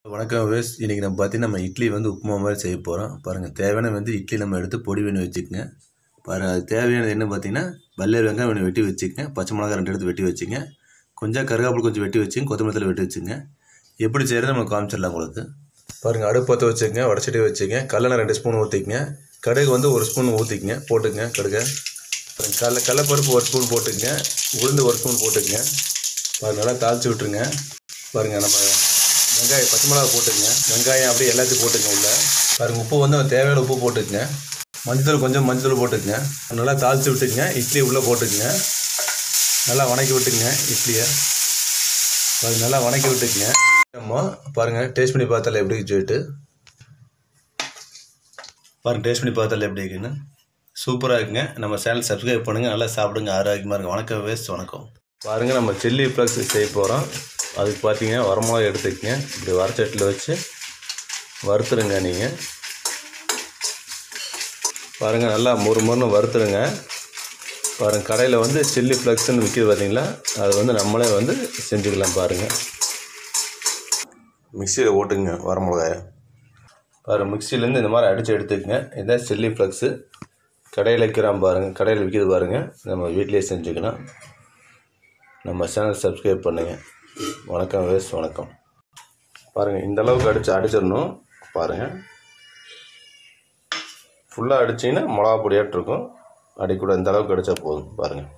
வணக்கம் வேஸ் இன்றைக்கி நம்ம பார்த்தீங்கன்னா நம்ம இட்லி வந்து உப்புமா மாதிரி செய்ய போகிறோம் பாருங்கள் தேவையான வந்து இட்லி நம்ம எடுத்து பொடி பண்ணி வச்சுக்கோங்க பாருங்கள் அது தேவையானது என்ன பார்த்தீங்கன்னா பல்லேர் வெங்காயம் ஒன்று வெட்டி வச்சுக்கங்க பச்சை மிளகா ரெண்டு எடுத்து வெட்டி வச்சுங்க கொஞ்சம் கருவேப்பிலை கொஞ்சம் வெட்டி வச்சுங்க கொத்தமல்லி தழை வெட்டி வச்சுங்க எப்படி செய்கிறது நம்ம காமிச்சிடலாம் உங்களுக்கு பாருங்கள் அடுப்பு பற்ற வச்சுக்கங்க வடச்சட்டி வச்சுங்க கடலை ரெண்டு ஸ்பூன் ஊற்றிக்கங்க கடுகு வந்து ஒரு ஸ்பூன் ஊற்றிக்கங்க போட்டுக்கங்க கடுகு அப்புறம் கடல கடலப்பருப்பு ஒரு ஸ்பூன் போட்டுக்கங்க உளுந்து ஒரு ஸ்பூன் போட்டுக்கங்க பாருங்க நல்லா தாளித்து விட்டுருங்க பாருங்கள் நம்ம வெங்காயம் பச்சை மிளகா போட்டுக்கங்க வெங்காயம் அப்படியே எல்லாத்தையும் போட்டுக்கங்க உள்ள பாருங்கள் உப்பு வந்து தேவையான உப்பு போட்டுக்கங்க மஞ்சள் கொஞ்சம் மஞ்சள் போட்டுக்கங்க நல்லா தாளித்து விட்டுக்குங்க இட்லி உள்ளே போட்டுக்குங்க நல்லா வணக்கி விட்டுக்குங்க இட்லியை பாருங்க நல்லா வணக்கி விட்டுக்குங்க அம்மா பாருங்கள் டேஸ்ட் பண்ணி பார்த்தால எப்படி சொல்லிட்டு பாருங்கள் டேஸ்ட் பண்ணி பார்த்தால எப்படி இருக்குன்னு சூப்பராக இருக்குங்க நம்ம சேனல் சப்ஸ்கிரைப் பண்ணுங்கள் நல்லா சாப்பிடுங்க ஆரோக்கியமாக இருக்கும் வணக்கம் வேஸ்ட் வணக்கம் பாருங்கள் நம்ம சில்லி ஃப்ளக்ஸ் செய்ய போகிறோம் அதுக்கு பார்த்தீங்கன்னா வரமிளகா எடுத்துக்கங்க இப்படி வரச்சட்டில் வச்சு வறுத்துருங்க நீங்கள் பாருங்கள் நல்லா முறு முறுன்னு வறுத்துருங்க பாருங்கள் கடையில் வந்து சில்லி ஃப்ளக்ஸ்னு விற்கிது பார்த்தீங்களா அது வந்து நம்மளே வந்து செஞ்சுக்கலாம் பாருங்கள் மிக்சியில் ஓட்டுங்க வரமிளகாய பாருங்கள் மிக்சிலேருந்து இந்த மாதிரி அடித்து எடுத்துக்கங்க இதான் சில்லி ஃப்ளக்ஸு கடையில் விற்கிறான் பாருங்கள் கடையில் விற்கிது பாருங்கள் நம்ம வீட்டிலேயே செஞ்சுக்கலாம் நம்ம சேனல் சப்ஸ்கிரைப் பண்ணுங்கள் வணக்கம் வேஸ் வணக்கம் பாருங்கள் இந்த அளவுக்கு அடித்து அடிச்சிடணும் பாருங்கள் ஃபுல்லாக அடிச்சிங்கன்னா மிளகா பொடியாட்டு இருக்கும் அடிக்கூட இந்த அளவுக்கு அடித்தா போதும் பாருங்கள்